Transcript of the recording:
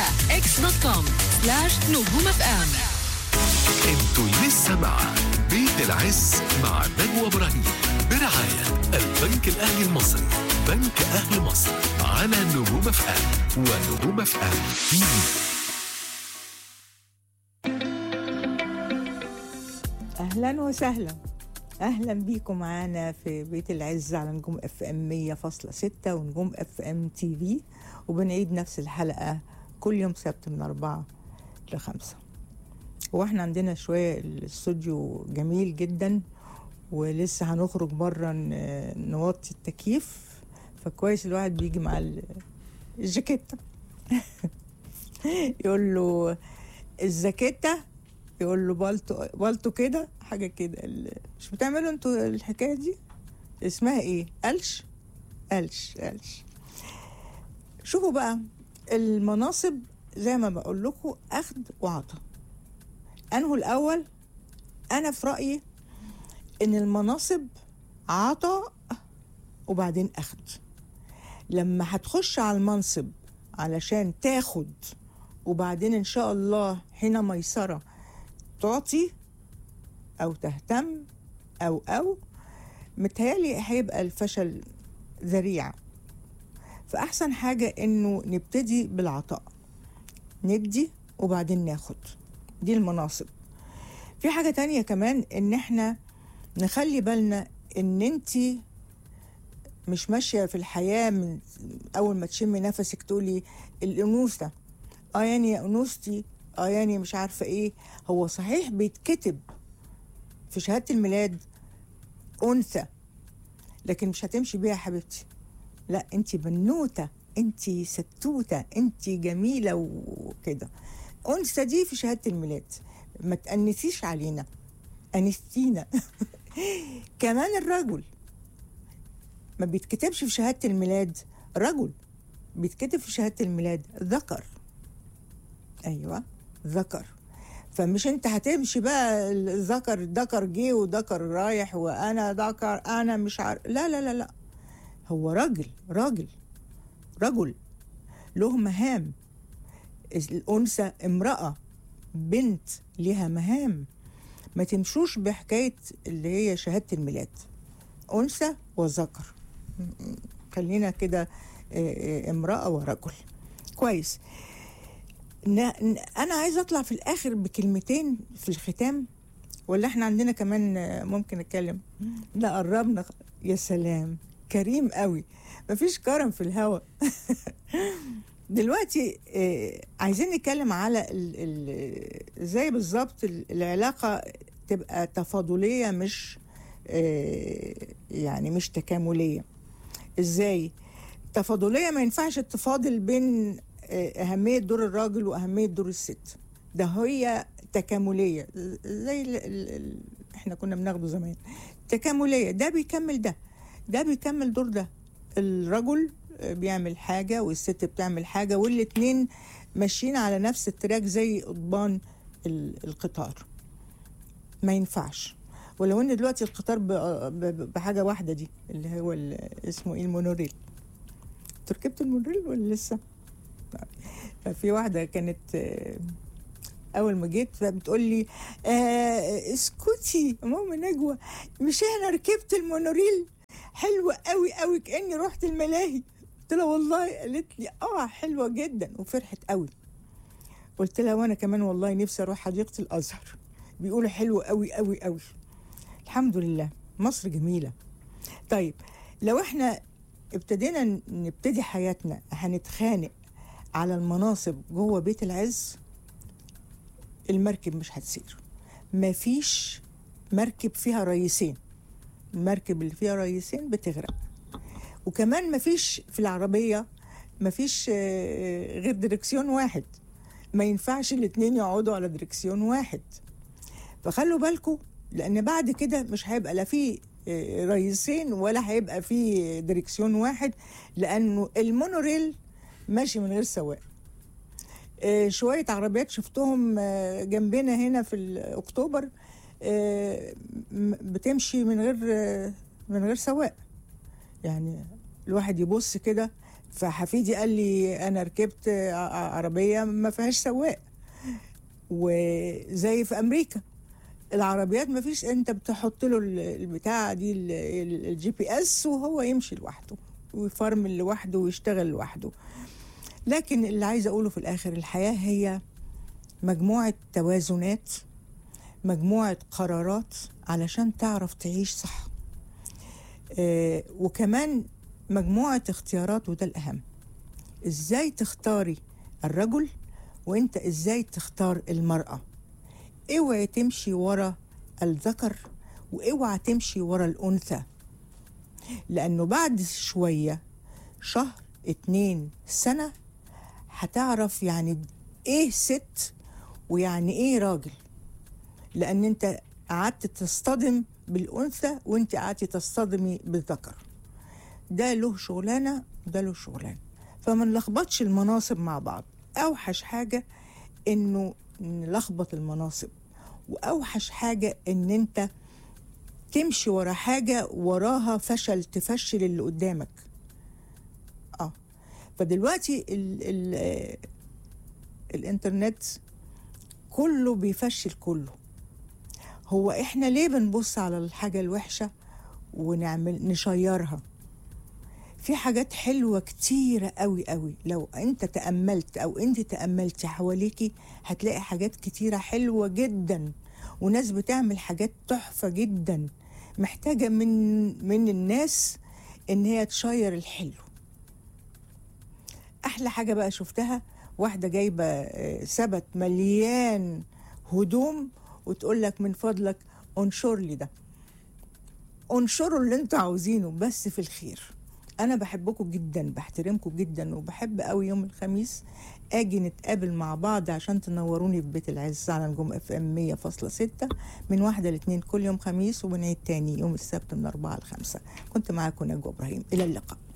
على اكس دوت كوم سلاش نجوم اف ام انتوا لسه مع بيت العز مع نجوى ابراهيم برعاية البنك الأهلي المصري بنك أهل مصر على نجوم اف ام ونجوم اف ام تي في اهلا وسهلا اهلا بيكم معانا في بيت العز على نجوم اف ام 100.6 ونجوم اف ام تي في وبنعيد نفس الحلقه كل يوم سبت من أربعة لخمسة واحنا عندنا شويه الاستوديو جميل جدا ولسه هنخرج بره ن- نوطي التكييف فكويس الواحد بيجي مع ال- الجاكيته يقول له الزاكيته يقول له بالتو بالتو كده حاجه كده ال- مش بتعملوا انتوا الحكايه دي اسمها ايه قلش قلش قلش شوفوا بقى المناصب زي ما بقول لكم اخد وعطا انه الاول انا في رايي ان المناصب عطاء وبعدين اخد لما هتخش على المنصب علشان تاخد وبعدين ان شاء الله حين ميسره تعطي او تهتم او او متهيألي هيبقى الفشل ذريع فأحسن حاجة إنه نبتدي بالعطاء ندي وبعدين ناخد دي المناصب في حاجة تانية كمان إن إحنا نخلي بالنا إن أنتي مش ماشية في الحياة من أول ما تشمي نفسك تقولي الأنوثة اه يعني يا أنوثتي اه يعني مش عارفة إيه هو صحيح بيتكتب في شهادة الميلاد أنثى لكن مش هتمشي بيها يا حبيبتي لا انت بنوتة انت ستوتة انت جميلة وكده أنثى دي في شهادة الميلاد ما تأنسيش علينا أنستينا كمان الرجل ما بيتكتبش في شهادة الميلاد رجل بيتكتب في شهادة الميلاد ذكر أيوة ذكر فمش انت هتمشي بقى الذكر ذكر جه وذكر رايح وانا ذكر انا مش عارف لا لا لا لا هو راجل راجل رجل له مهام الأنثى امرأة بنت لها مهام ما تمشوش بحكاية اللي هي شهادة الميلاد أنثى وذكر م- م- خلينا كده آه، آه، امرأة ورجل كويس ن- ن- أنا عايزة أطلع في الآخر بكلمتين في الختام ولا احنا عندنا كمان آه، ممكن نتكلم لا قربنا يا سلام كريم قوي مفيش كرم في الهوا دلوقتي آه، عايزين نتكلم على ال- ال- ازاي بالظبط ال- العلاقة تبقى تفاضلية مش آه، يعني مش تكاملية ازاي تفاضلية ما ينفعش التفاضل بين آه، أهمية دور الراجل وأهمية دور الست ده هي تكاملية زي ال- ال- ال- احنا كنا بناخده زمان تكاملية ده بيكمل ده ده بيكمل دور ده الرجل بيعمل حاجة والست بتعمل حاجة والاتنين ماشيين على نفس التراك زي قضبان ال- القطار ما ينفعش ولو ان دلوقتي القطار ب- ب- بحاجة واحدة دي اللي هو ال- اسمه ايه المونوريل انتوا ركبتوا المونوريل ولا لسه؟ ففي واحدة كانت آه، اول ما جيت فبتقول لي آه اسكتي يا ماما نجوى مش انا ركبت المونوريل حلوه قوي قوي كاني رحت الملاهي قلت لها والله قالت لي اه حلوه جدا وفرحت قوي قلت لها وانا كمان والله نفسي اروح حديقه الازهر بيقولوا حلوه قوي قوي قوي الحمد لله مصر جميله طيب لو احنا ابتدينا ن- نبتدي حياتنا هنتخانق على المناصب جوه بيت العز المركب مش هتسير مفيش مركب فيها رئيسين المركب اللي فيها رئيسين بتغرق وكمان مفيش في العربية مفيش آه، غير دركسيون واحد ما ينفعش الاتنين يقعدوا على دركسيون واحد فخلوا بالكم لان بعد كده مش هيبقى لا في آه، رئيسين ولا هيبقى في دركسيون واحد لانه المونوريل ماشي من غير سواق آه، شوية عربيات شفتهم آه، جنبنا هنا في ال- أكتوبر آه، م- بتمشي من غير آه، من غير سواق يعني الواحد يبص كده فحفيدي قال لي انا ركبت ع- عربيه ما فيهاش سواق وزي في امريكا العربيات ما فيش انت بتحط له ال- البتاعه دي ال- ال- الجي بي اس وهو يمشي لوحده ويفرمل لوحده ويشتغل لوحده لكن اللي عايزه اقوله في الاخر الحياه هي مجموعه توازنات مجموعه قرارات علشان تعرف تعيش صح آه، وكمان مجموعه اختيارات وده الاهم ازاي تختاري الرجل وانت ازاي تختار المراه اوعي تمشي ورا الذكر واوعى تمشي ورا الانثى لانه بعد شويه شهر اتنين سنه هتعرف يعني ايه ست ويعني ايه راجل لان انت قعدت تصطدم بالانثى وانت قعدتي تصطدمي بالذكر ده له شغلانه وده له شغلانه فما نلخبطش المناصب مع بعض اوحش حاجه انه نلخبط المناصب واوحش حاجه ان انت تمشي ورا حاجه وراها فشل تفشل اللي قدامك اه فدلوقتي ال ال آه، الانترنت كله بيفشل كله هو احنا ليه بنبص على الحاجه الوحشه ونعمل نشيرها في حاجات حلوة كتيرة قوي قوي لو انت تأملت او انت تأملتي حواليكي هتلاقي حاجات كتيرة حلوة جدا وناس بتعمل حاجات تحفة جدا محتاجة من من الناس ان هي تشير الحلو احلى حاجة بقى شفتها واحدة جايبة آه، سبت مليان هدوم وتقول لك من فضلك انشر لي ده انشروا اللي انتوا عاوزينه بس في الخير انا بحبكم جدا بحترمكم جدا وبحب قوي يوم الخميس اجي نتقابل مع بعض عشان تنوروني في بيت العز على نجوم اف ام 100.6 من واحدة لاثنين كل يوم خميس وبنعيد تاني يوم السبت من أربعة لخمسة كنت معاكم نجوى ابراهيم الى اللقاء